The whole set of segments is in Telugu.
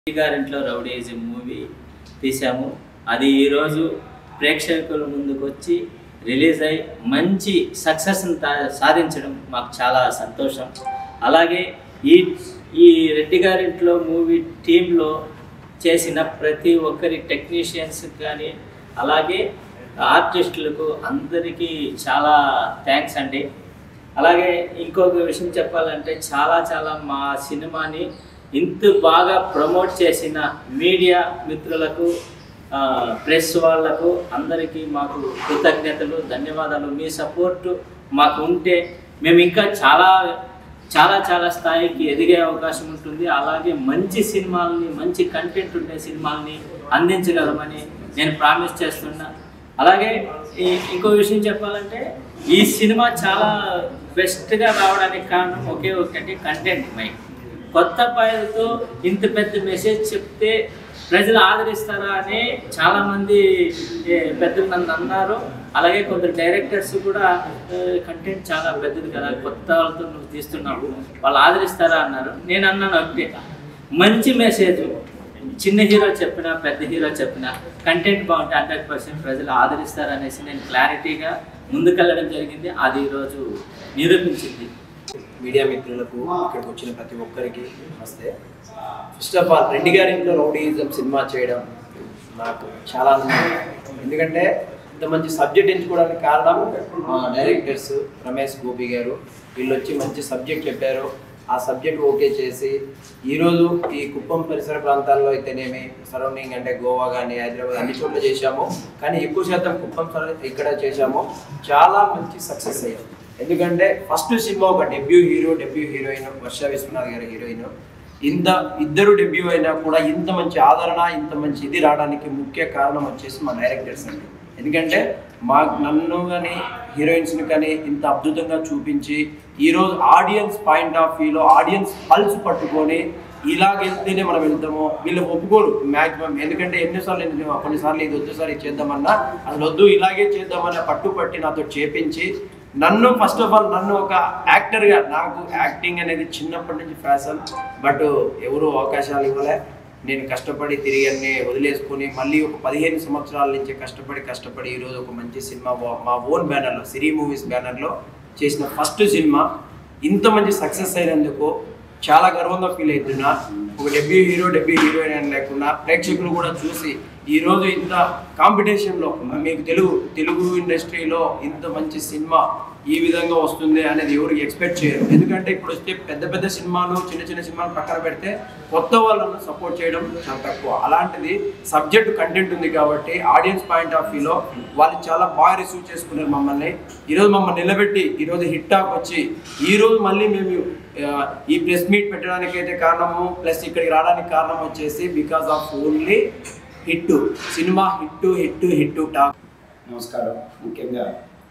గారింట్లో రౌడీజం మూవీ తీసాము అది ఈరోజు ప్రేక్షకుల ముందుకు వచ్చి రిలీజ్ అయి మంచి సక్సెస్ని సాధించడం మాకు చాలా సంతోషం అలాగే ఈ ఈ రెడ్డి గారింట్లో మూవీ టీంలో చేసిన ప్రతి ఒక్కరి టెక్నీషియన్స్ కానీ అలాగే ఆర్టిస్టులకు అందరికీ చాలా థ్యాంక్స్ అండి అలాగే ఇంకొక విషయం చెప్పాలంటే చాలా చాలా మా సినిమాని ఇంత బాగా ప్రమోట్ చేసిన మీడియా మిత్రులకు ఆ, ప్రెస్ వాళ్లకు అందరికీ మాకు కృతజ్ఞతలు ధన్యవాదాలు మీ సపోర్టు మాకు ఉంటే మేము ఇంకా చాలా చాలా చాలా స్థాయికి ఎదిగే అవకాశం ఉంటుంది అలాగే మంచి సినిమాలని మంచి కంటెంట్ ఉండే సినిమాలని అందించగలమని నేను ప్రామిస్ చేస్తున్నా అలాగే ఈ- ఇంకో విషయం చెప్పాలంటే ఈ సినిమా చాలా బెస్ట్గా రావడానికి కారణం ఒకే ఒకటి కంటెంట్ మైక్ కొత్త పాయలతో ఇంత పెద్ద మెసేజ్ చెప్తే ప్రజలు ఆదరిస్తారా అని చాలామంది ఏ, పెద్దలు నన్ను అన్నారు అలాగే కొందరు డైరెక్టర్స్ కూడా కంటెంట్ చాలా పెద్దది కదా కొత్త వాళ్ళతో నువ్వు తీస్తున్నావు వాళ్ళు ఆదరిస్తారా అన్నారు నేను అన్నాను ఒకటే మంచి మెసేజ్ చిన్న హీరో చెప్పినా పెద్ద హీరో చెప్పినా కంటెంట్ బాగుంటే హండ్రెడ్ పర్సెంట్ ప్రజలు ఆదరిస్తారనేసి నేను క్లారిటీగా ముందుకెళ్ళడం జరిగింది అది ఈరోజు నిరూపించింది మీడియా మిత్రులకు ఇక్కడికి వచ్చిన ప్రతి ఒక్కరికి నమస్తే ఫస్ట్ ఆఫ్ ఆల్ రెడ్డి గారి ఇంట్లో రౌడీయిజం సినిమా చేయడం నాకు చాలా ఆనందం ఎందుకంటే ఇంత మంచి సబ్జెక్ట్ ఎంచుకోవడానికి కారణం మా డైరెక్టర్స్ రమేష్ గోపి గారు వీళ్ళు వచ్చి మంచి సబ్జెక్ట్ చెప్పారు ఆ సబ్జెక్ట్ ఓకే చేసి ఈరోజు ఈ కుప్పం పరిసర ప్రాంతాల్లో అయితేనేమి సరౌండింగ్ అంటే గోవా కానీ హైదరాబాద్ అన్ని చోట్ల చేశాము కానీ ఎక్కువ శాతం కుప్పం సర- ఇక్కడ చేశాము చాలా మంచి సక్సెస్ అయ్యాం ఎందుకంటే ఫస్ట్ సినిమా ఒక debut hero debut heroine Varsha Vishwanath గారి హీరోయిన్ ఇంత ఇద్దరు డెబ్యూ అయినా కూడా ఇంత మంచి ఆదరణ ఇంత మంచి ఇది రావడానికి ముఖ్య కారణం వచ్చేసి మా డైరెక్టర్స్ అండి ఎందుకంటే మా నన్ను కానీ హీరోయిన్స్ని కానీ ఇంత అద్భుతంగా చూపించి ఈరోజు ఆడియన్స్ పాయింట్ ఆఫ్ వ్యూలో ఆడియన్స్ పల్స్ పట్టుకొని ఇలాగ వెళ్తేనే మనం వెళ్తాము వీళ్ళు ఒప్పుకోరు మ్యాక్సిమం ఎందుకంటే ఎన్నిసార్లు నేను కొన్నిసార్లు ఇది వద్దు సార్ ఇది చేద్దామన్నా అసలు వద్దు ఇలాగే చేద్దామన్న పట్టుపట్టి నాతో చేపించి నన్ను ఫస్ట్ ఆఫ్ ఆల్ నన్ను ఒక యాక్టర్గా నాకు యాక్టింగ్ అనేది చిన్నప్పటి నుంచి ఫ్యాషన్ బట్ ఎవరు అవకాశాలు ఇవ్వలే నేను కష్టపడి తిరిగి అన్ని వదిలేసుకొని మళ్ళీ ఒక పదిహేను సంవత్సరాల నుంచి కష్టపడి కష్టపడి ఈరోజు ఒక మంచి సినిమా వా- మా ఓన్ బ్యానర్లో సిరీ మూవీస్ బ్యానర్లో చేసిన ఫస్ట్ సినిమా ఇంత మంచి సక్సెస్ అయినందుకు చాలా గర్వంగా ఫీల్ అవుతున్నా ఒక డెబ్యూ హీరో డెబ్యూ హీరోయిన్ అని లేకుండా ప్రేక్షకులు కూడా చూసి ఈ రోజు ఇంత కాంపిటీషన్లో మీకు తెలుగు తెలుగు ఇండస్ట్రీలో ఇంత మంచి సినిమా ఈ విధంగా వస్తుంది అనేది ఎవరికి ఎక్స్పెక్ట్ చేయరు ఎందుకంటే ఇప్పుడు వస్తే పెద్ద పెద్ద సినిమాలు చిన్న చిన్న సినిమాలు పక్కన పెడితే కొత్త వాళ్ళను సపోర్ట్ చేయడం చాలా తక్కువ అలాంటిది సబ్జెక్ట్ కంటెంట్ ఉంది కాబట్టి ఆడియన్స్ పాయింట్ ఆఫ్ వ్యూలో వాళ్ళు చాలా బాగా రిసీవ్ చేసుకున్నారు మమ్మల్ని ఈరోజు మమ్మల్ని నిలబెట్టి ఈరోజు హిట్ టాక్ వచ్చి ఈరోజు మళ్ళీ మేము ఆ, ఈ ప్రెస్ మీట్ పెట్టడానికి అయితే కారణము ప్లస్ ఇక్కడికి రావడానికి కారణం వచ్చేసి because of only hit cinema hit hit hit talk నమస్కారం ముఖ్యంగా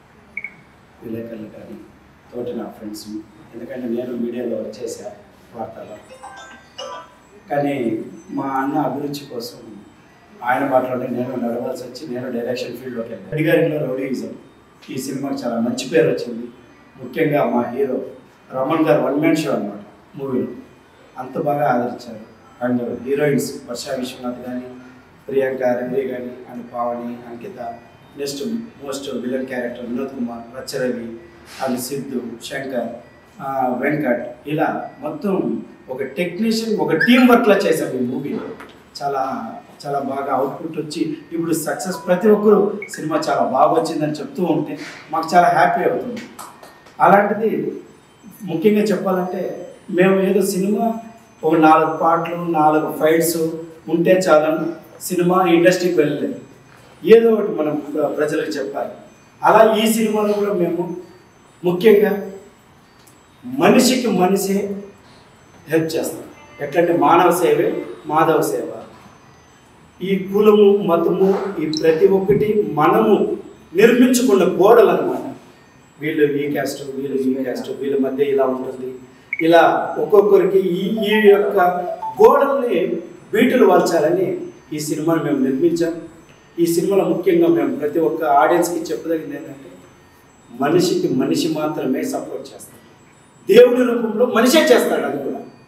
విలేకరులు కానీ తోటి నా ఫ్రెండ్స్ ఎందుకంటే నేను మీడియాలో వచ్చేసా వార్తలో కానీ మా అన్న అభిరుచి కోసం ఆయన బాటలోనే నేను నడవాల్సి వచ్చి నేను డైరెక్షన్ ఫీల్డ్లోకి వెళ్ళాను అడిగారిలో రౌడీయిజం ఈ సినిమాకి చాలా మంచి పేరు వచ్చింది ముఖ్యంగా మా హీరో రమణ్ గారు వన్ మ్యాన్ షో అనమాట మూవీలో అంత బాగా ఆదరించారు అండ్ హీరోయిన్స్ వర్ష విశ్వనాథ్ కానీ ప్రియాంక రవి కానీ and Pavani Ankita next most villain character Vinod Kumar Racha Ravi and Siddhu Shankar ఆ, వెంకట్ ఇలా మొత్తం ఒక టెక్నీషియన్ ఒక టీం వర్క్లా చేశాం ఈ మూవీలో చాలా చాలా బాగా అవుట్పుట్ వచ్చి ఇప్పుడు సక్సెస్ ప్రతి ఒక్కరు సినిమా చాలా బాగా వచ్చిందని చెప్తూ ఉంటే మాకు చాలా హ్యాపీ అవుతుంది అలాంటిది ముఖ్యంగా చెప్పాలంటే మేము ఏదో సినిమా ఒక నాలుగు పాటలు నాలుగు ఫైట్స్ ఉంటే చాలని సినిమా ఇండస్ట్రీకి వెళ్ళలేదు ఏదో ఒకటి మనం ప్ర- ప్రజలకు చెప్పాలి అలా ఈ సినిమాలో కూడా మేము ముఖ్యంగా మనిషికి మనిషి హెల్ప్ చేస్తాం ఎట్లంటే మానవ సేవే మాధవ సేవ ఈ కులము మతము ఈ ప్రతి ఒక్కటి మనము నిర్మించుకున్న గోడలు అనమాట వీళ్ళు ఈ క్యాస్ట్ వీళ్ళు ఈ క్యాస్ట్ వీళ్ళ మధ్య ఇలా ఉంటుంది ఇలా ఒక్కొక్కరికి ఈ ఈ యొక్క గోడల్ని బీటులు వాల్చాలని ఈ సినిమాని మేము నిర్మించాం ఈ సినిమాలో ముఖ్యంగా మేము ప్రతి ఒక్క ఆడియన్స్కి చెప్పదగింది ఏంటంటే మనిషికి మనిషి మాత్రమే సపోర్ట్ చేస్తాం దేవుడి రూపంలో మనిషే చేస్తాడు అది కూడా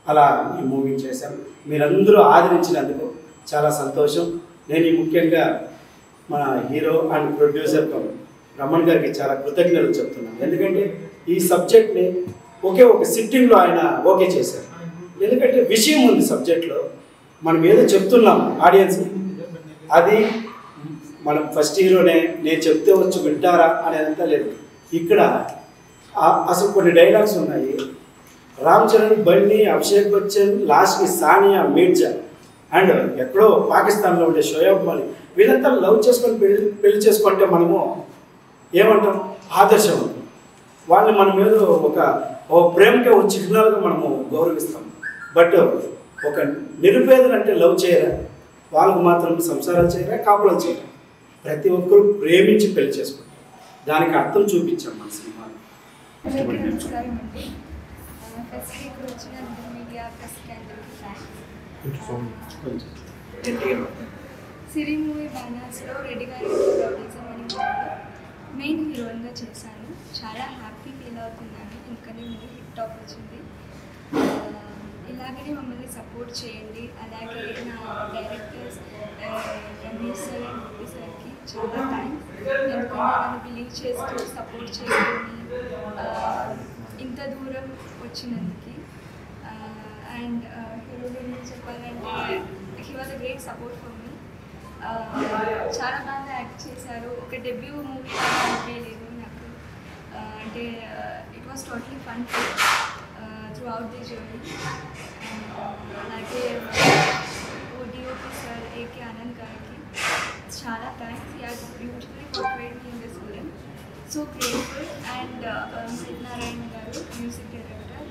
అలా ఈ మూవీ చేశాం మీరందరూ ఆదరించినందుకు చాలా సంతోషం నేను ఈ ముఖ్యంగా మన హీరో అండ్ ప్రొడ్యూసర్ రమణ్ గారికి చాలా కృతజ్ఞతలు చెప్తున్నాను ఎందుకంటే ఈ సబ్జెక్ట్ని ఒకే ఒక సిట్టింగ్లో ఆయన ఓకే చేశారు ఎందుకంటే విషయం ఉంది సబ్జెక్ట్లో మనం ఏదో చెప్తున్నాం ఆడియన్స్కి అది మనం ఫస్ట్ హీరోనే నేను చెప్తే వచ్చి వింటారా అనేదంతా లేదు ఇక్కడ ఆ- అసలు కొన్ని డైలాగ్స్ ఉన్నాయి రామ్ చరణ్ బండి అభిషేక్ బచ్చన్ లాస్ట్కి సానియా మీర్జా అండ్ ఎక్కడో పాకిస్తాన్లో ఉండే షోయబ్ మాలిక్ వీళ్ళంతా లవ్ చేసుకొని పెళ్లి పెళ్లి చేసుకుంటే మనము ఏమంటాం ఆదర్శం వాళ్ళని మన మీద ఒక ఓ ప్రేమకే ఒక చిహ్నాలుగా మనము గౌరవిస్తాం బట్ ఒక నిరుపేదలు అంటే లవ్ చేయరా వాళ్ళకు మాత్రం సంసారాలు చేయరా కాపురాలు చేయరా ప్రతి ఒక్కరు ప్రేమించి పెళ్లి చేసుకుంటారు దానికి అర్థం చూపించాం మన సినిమాలో అందరికీ నమస్కారం అండి ఫస్ట్ ఇక్కడ వచ్చిన మీడియా ప్రెస్కి అందరికీ థ్యాంక్స్ సిరి మూవీ బ్యానర్స్లో రెడ్డి గారి ప్రొడ్యూసర్ అని మూవీలో మెయిన్ హీరోయిన్గా చేశాను చాలా హ్యాపీ ఫీల్ అవుతున్నాను ఎందుకంటే మూవీ హిట్ టాప్ వచ్చింది ఆ, ఇలాగనే మమ్మల్ని సపోర్ట్ చేయండి అలాగే నా directors Ramesh sir and Gopi సార్కి చాలా థ్యాంక్స్ ఎందుకంటే నన్ను బిలీవ్ చేస్తూ సపోర్ట్ చేసుకొని ఆ, ఇంత దూరం వచ్చినందుకు అండ్ హీరో గురించి చెప్పాలంటే he was a great support for me చాలా బాగా యాక్ట్ చేశారు ఒక డెబ్యూ మూవీ అనిపించలేదు నాకు Uh, అంటే it was totally fun throughout the journey అలాగే ఓడిఓపి సార్ ఏకే ఆనంద్ గారికి చాలా thanks you has beautifully portrayed me in this film so grateful and Satyanarayana గారు మ్యూజిక్ డైరెక్టర్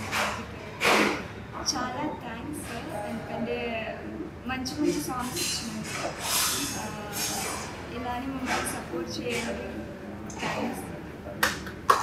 చాలా థ్యాంక్స్ సార్ ఎందుకంటే మంచి మంచి సాంగ్స్ ఇచ్చినందుకు Uh, ఇలానే మమ్మల్ని సపోర్ట్ చేయండి థ్యాంక్స్